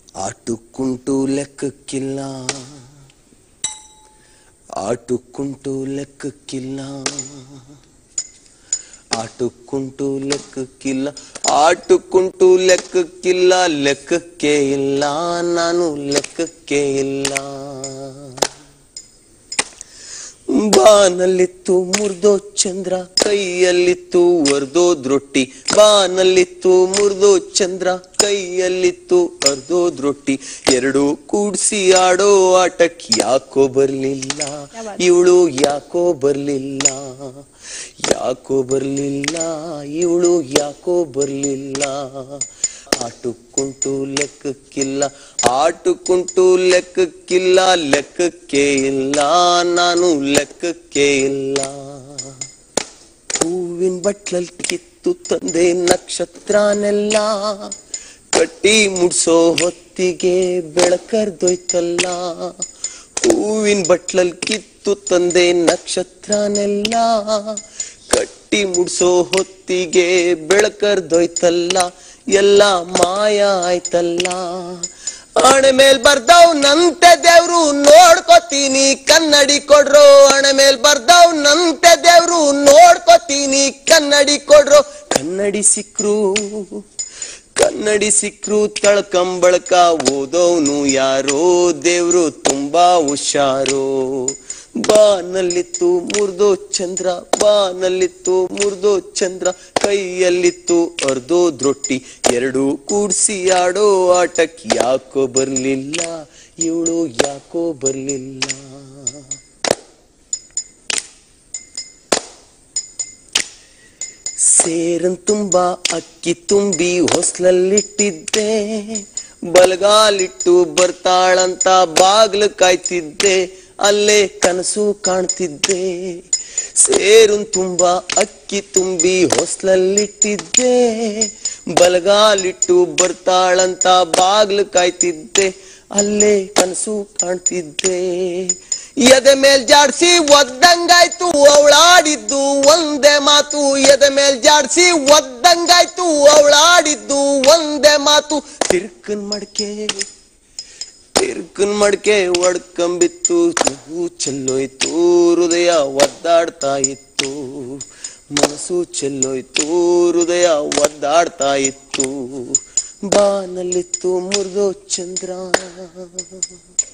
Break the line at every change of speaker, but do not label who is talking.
ಆಟುಕ್ಕುಂಟು ಲೆಕ್ಕಕ್ಕಿಲ್ಲ ಆಟುಕ್ಕುಂಟು ಲೆಕ್ಕಕ್ಕಿಲ್ಲ ಆಟುಕ್ಕುಂಟು ಲೆಕ್ಕಕ್ಕಿಲ್ಲ ಆಟುಕ್ಕುಂಟು ಲೆಕ್ಕಕ್ಕಿಲ್ಲ ಲೆಕ್ಕಕ್ಕೆ ಇಲ್ಲ ನಾನು ಲೆಕ್ಕಕ್ಕೆ ಇಲ್ಲ ಬಾನಲ್ಲಿತ್ತು ಮುರ್ದೋ ಚಂದ್ರ ಕೈಯಲ್ಲಿತ್ತು ಒರ್ದೋದ್ ರೊಟ್ಟಿ ಬಾನಲ್ಲಿತ್ತು ಮುರ್ದೋ ಚಂದ್ರ ಕೈಯಲ್ಲಿತ್ತು ಅರ್ದೋದ್ ರೊಟ್ಟಿ ಎರಡು ಕೂಡ್ಸಿ ಆಡೋ ಆಟಕ್ಕೆ ಯಾಕೋ ಬರ್ಲಿಲ್ಲ ಇವಳು ಯಾಕೋ ಬರ್ಲಿಲ್ಲ ಯಾಕೋ ಬರ್ಲಿಲ್ಲ ಇವಳು ಯಾಕೋ ಬರ್ಲಿಲ್ಲ ಆಟುಕ್ಕುಂಟು ಲೆಕ್ಕಕ್ಕಿಲ್ಲ ಆಟುಕ್ಕುಂಟು ಲೆಕ್ಕಕ್ಕಿಲ್ಲ ಲೆಕ್ಕಕ್ಕೆ ಇಲ್ಲ ನಾನು ಲೆಕ್ಕಕ್ಕೆ ಇಲ್ಲ ಹೂವಿನ ಬಟ್ಲಲ್ ಕಿತ್ತು ತಂದೆ ನಕ್ಷತ್ರನೆಲ್ಲ ಕಟ್ಟಿ ಮುಡ್ಸೋ ಹೊತ್ತಿಗೆ ಬೆಳಕರ್ದೋಯ್ತಲ್ಲ ಹೂವಿನ ಬಟ್ಲಲ್ ಕಿತ್ತು ತಂದೆ ನಕ್ಷತ್ರನೆಲ್ಲ ಕಟ್ಟಿ ಮುಡ್ಸೋ ಹೊತ್ತಿಗೆ ಬೆಳಕರ್ದೋಯ್ತಲ್ಲ ಎಲ್ಲ ಮಾಯ ಆಯ್ತಲ್ಲ ಹಣೆ ಮೇಲ್ ಬರ್ದವ್ ನಂತೆ ದೇವ್ರು ನೋಡ್ಕೋತೀನಿ ಕನ್ನಡಿ ಕೊಡ್ರೋ ಹಣೆ ಮೇಲ್ ಬರ್ದವ್ ನಂತೆ ದೇವ್ರು ನೋಡ್ಕೋತೀನಿ ಕನ್ನಡಿ ಕೊಡ್ರೋ ಕನ್ನಡಿ ಸಿಕ್ರು ಕನ್ನಡಿ ಸಿಕ್ರು ತಳ್ಕಂಬಳಕ ಓದೋನು ಯಾರೋ ದೇವ್ರು ತುಂಬಾ ಹುಷಾರೋ ಬಾನಲ್ಲಿತ್ತು ಮುರ್ದೋ ಚಂದ್ರ ಬಾನಲ್ಲಿತ್ತು ಮುರ್ದೋ ಚಂದ್ರ ಕೈಯಲ್ಲಿತ್ತು ಅರ್ಧೋದ್ ರೊಟ್ಟಿ ಎರಡು ಕೂಡ್ಸಿ ಆಡೋ ಆಟಕ್ ಯಾಕೋ ಬರ್ಲಿಲ್ಲ ಇವಳು ಯಾಕೋ ಬರ್ಲಿಲ್ಲ ಸೇರನ್ ತುಂಬಾ ಅಕ್ಕಿ ತುಂಬಿ ಹೊಸ್ಲಲ್ಲಿಟ್ಟಿದ್ದೆ ಬಲಗಾಲಿಟ್ಟು ಬರ್ತಾಳಂತ ಬಾಗ್ಲು ಕಾಯ್ತಿದ್ದೆ ಅಲ್ಲೇ ಕನಸು ಕಾಣ್ತಿದ್ದೆ ಸೇರುನ್ ತುಂಬಾ ಅಕ್ಕಿ ತುಂಬಿ ಹೊಸ್ಲಲ್ಲಿಟ್ಟಿದ್ದೆ ಬಲಗಾಲಿಟ್ಟು ಬರ್ತಾಳಂತ ಬಾಗ್ಲು ಕಾಯ್ತಿದ್ದೆ ಅಲ್ಲೇ ಕನಸು ಕಾಣ್ತಿದ್ದೆ ಎದೆ ಮೇಲ್ ಜಾಡ್ಸಿ ಒದ್ದಂಗಾಯ್ತು ಅವಳಾಡಿದ್ದು ಒಂದೇ ಮಾತು ಎದೆ ಮೇಲ್ ಜಾಡ್ಸಿ ಒದ್ದಂಗಾಯ್ತು ಅವಳಾಡಿದ್ದು ಒಂದೇ ಮಾತು ತಿರ್ಕನ್ ಮಡ್ಕೆ ತಿರ್ಕನ್ ಮಡ್ಕೆ ಒಡ್ಕಂಬಿತ್ತು ಹೂ ಚೆಲ್ಲೋಯ್ತು ಹೃದಯ ಒದ್ದಾಡ್ತಾ ಇತ್ತು ಮನಸ್ಸು ಚೆಲ್ಲೋಯ್ತು ಹೃದಯ ಒದ್ದಾಡ್ತಾ ಇತ್ತು ಬಾನಲ್ಲಿತ್ತು ಮುರಿದೋ ಚಂದ್ರ